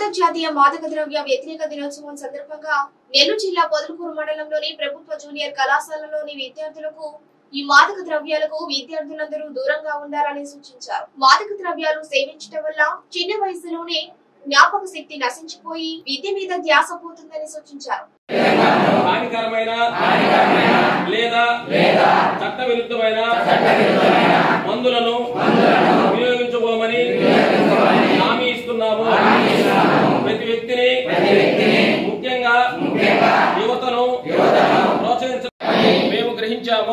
అంతర్జాతీయ మాదక ద్రవ్య వ్యతిరేక దినోత్సవం సందర్భంగా నెల్లూరు జిల్లా పొదలకూరు మండలంలోని ప్రభుత్వ జూనియర్ కళాశాలలోని విద్యార్థులకు ఈ మాదక ద్రవ్యాలకు విద్యార్థులందరూ దూరంగా ఉండాలని సూచించారు మాదక ద్రవ్యాలు సేవించడం వల్ల చిన్న వయసులోనే జ్ఞాపక శక్తి నశించిపోయి విద్య మీద ధ్యాస పోతుందని సూచించారు హానికరమైన లేదా చట్ట విరుద్ధమైన మందులను వినియోగించబోమని హామీ ఇస్తున్నాము ప్రతి వ్యక్తిని ముఖ్యంగా యువతను ప్రోత్సహించ మేము గ్రహించాము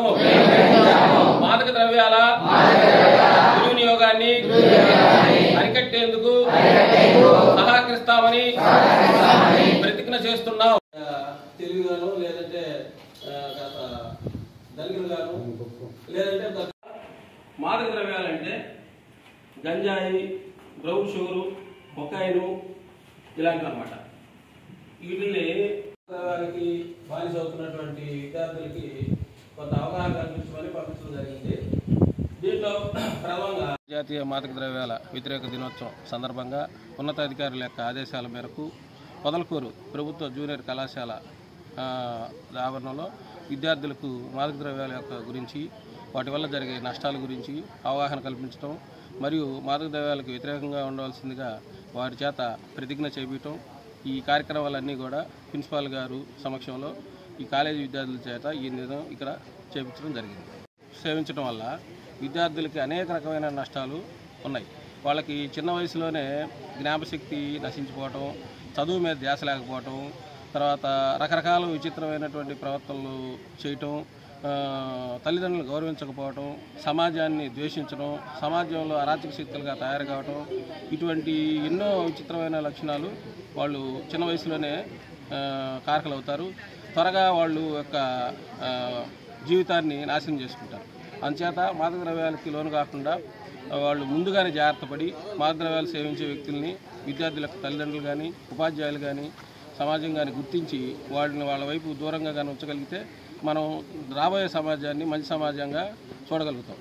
మాదక ద్రవ్యాల దుర్వినియోగాన్ని అరికట్టేందుకు సహకరిస్తామని ప్రతిజ్ఞ చేస్తున్నాం తెలుగుగాను లేదంటే ఆ, కాస్త దళితులుగాను లేదంటే కాస్త మాదక ద్రవ్యాలంటే గంజాయి బ్రౌన్ షుగరు కొకాయిను ఇలాంటివి అనమాట వీటిని ద్రవ్యాలకి బానిస అవుతున్నటువంటి విద్యార్థులకి కొంత అవగాహన కల్పించమని పంపించడం జరిగింది దీంట్లో ప్రధానంగా జాతీయ మాదక ద్రవ్యాల వ్యతిరేక దినోత్సవం సందర్భంగా ఉన్నతాధికారుల యొక్క ఆదేశాల మేరకు పొదలకూరు ప్రభుత్వ జూనియర్ కళాశాల ఆ, ఆవరణలో విద్యార్థులకు మాదక ద్రవ్యాల యొక్క గురించి వాటి వల్ల జరిగే నష్టాల గురించి అవగాహన కల్పించడం మరియు మాదక ద్రవ్యాలకు వ్యతిరేకంగా ఉండవలసిందిగా వారి చేత ప్రతిజ్ఞ చేపించడం ఈ కార్యక్రమాలన్నీ కూడా ప్రిన్సిపాల్ గారు సమక్షంలో ఈ కాలేజీ విద్యార్థుల చేత ఈ నిర్ణయం ఇక్కడ చేపించడం జరిగింది సేవించడం వల్ల విద్యార్థులకి అనేక రకమైన నష్టాలు ఉన్నాయి వాళ్ళకి చిన్న వయసులోనే జ్ఞాపశక్తి నశించిపోవటం చదువు మీద ధ్యాస లేకపోవటం తర్వాత రకరకాల విచిత్రమైనటువంటి ప్రవర్తనలు చేయటం ఆ, తల్లిదండ్రులను గౌరవించకపోవటం సమాజాన్ని ద్వేషించడం సమాజంలో అరాచక శక్తులుగా తయారు కావటం ఇటువంటి ఎన్నో విచిత్రమైన లక్షణాలు వాళ్ళు చిన్న వయసులోనే ఆ, కారకులు అవుతారు త్వరగా వాళ్ళు యొక్క ఆ, జీవితాన్ని నాశనం చేసుకుంటారు అందుచేత మాదక ద్రవ్యాలకి లోను కాకుండా వాళ్ళు ముందుగానే జాగ్రత్త పడి మాదక ద్రవ్యాలు సేవించే వ్యక్తుల్ని విద్యార్థులకు తల్లిదండ్రులు కానీ ఉపాధ్యాయులు కానీ సమాజం కానీ గుర్తించి వాళ్ళని వాళ్ళ వైపు దూరంగా కానీ ఉంచగలిగితే మనం రాబోయే సమాజాన్ని మంచి సమాజంగా చూడగలుగుతాం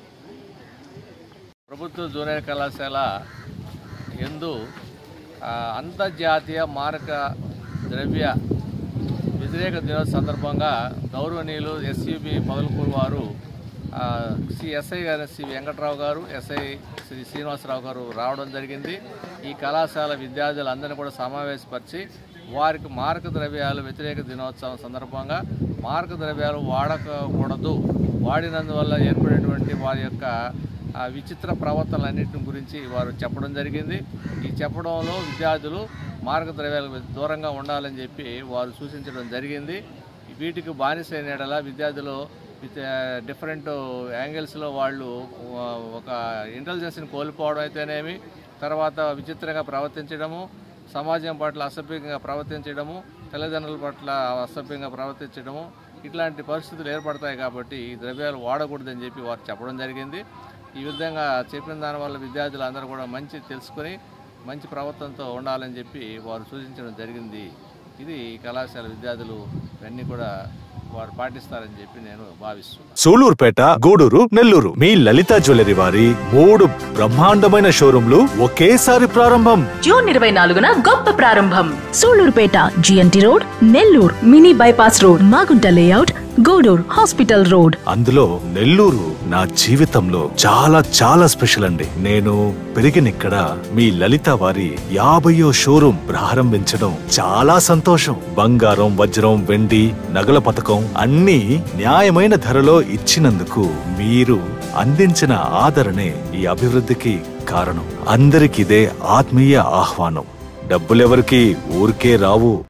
ప్రభుత్వ జూనియర్ కళాశాల ఎందు ఆ, అంతర్జాతీయ మారక ద్రవ్య వ్యతిరేక దినోత్సవ సందర్భంగా గౌరవనీయులు ఎస్యూబి మొదలుకూరు వారు ఆ, శ్రీ ఎస్ఐ గారు శ్రీ వెంకట్రావు గారు ఎస్ఐ శ్రీ శ్రీనివాసరావు గారు రావడం జరిగింది ఈ కళాశాల విద్యార్థులందరినీ కూడా సమావేశపరిచి వారికి మారక ద్రవ్యాలు వ్యతిరేక దినోత్సవం సందర్భంగా మారక ద్రవ్యాలు వాడకూడదు వాడినందువల్ల ఏర్పడినటువంటి వారి యొక్క ఆ విచిత్ర ప్రవర్తనలన్నింటిని గురించి వారు చెప్పడం జరిగింది ఈ చెప్పడంలో విద్యార్థులు మార్గ ద్రవ్యాలకు దూరంగా ఉండాలని చెప్పి వారు సూచించడం జరిగింది వీటికి బానిసైన యెడల విద్యార్థులు విత్ డిఫరెంట్ యాంగిల్స్లో వాళ్ళు ఆ, ఒక ఇంటెలిజెన్స్ని కోల్పోవడం అయితేనేమి తర్వాత విచిత్రంగా ప్రవర్తించడము సమాజం పట్ల అసభ్యంగా ప్రవర్తించడము తల్లిదండ్రుల పట్ల అసభ్యంగా ప్రవర్తించడము ఇట్లాంటి పరిస్థితులు ఏర్పడతాయి కాబట్టి ఈ ద్రవ్యాలు వాడకూడదని చెప్పి వారు చెప్పడం జరిగింది ఈ విధంగా చెప్పిన దానివల్ల విద్యార్థులు అందరూ కూడా మంచి తెలుసుకొని మంచి ప్రవర్తనతో ఉండాలని చెప్పి వారు సూచించడం జరిగింది ఇది ఈ కళాశాల విద్యార్థులు ఇవన్నీ కూడా వారు పాటిస్తారని చెప్పి నేను భావిస్తున్నాను సూలూరుపేట గూడూరు నెల్లూరు మీ లలిత జ్యువెలరీ వారి మూడు బ్రహ్మాండమైన షోరూంలు ఒకేసారి ప్రారంభం జూన్ ఇరవై నాలుగున గొప్ప ప్రారంభం Sullurpeta GNT road Nellore mini bypass road Magunta layout Gudur hospital road అందులో నెల్లూరు నా జీవితంలో చాలా చాలా స్పెషల్ అండి నేను పెరిగిన ఇక్కడ మీ లలిత వారి యాభయో షోరూం ప్రారంభించడం చాలా సంతోషం బంగారం వజ్రం వెండి నగల పథకం అన్ని న్యాయమైన ధరలో ఇచ్చినందుకు మీరు అందించిన ఆదరణే ఈ అభివృద్ధికి కారణం అందరికిదే ఆత్మీయ ఆహ్వానం డబ్బులెవరికి ఊరికే రావు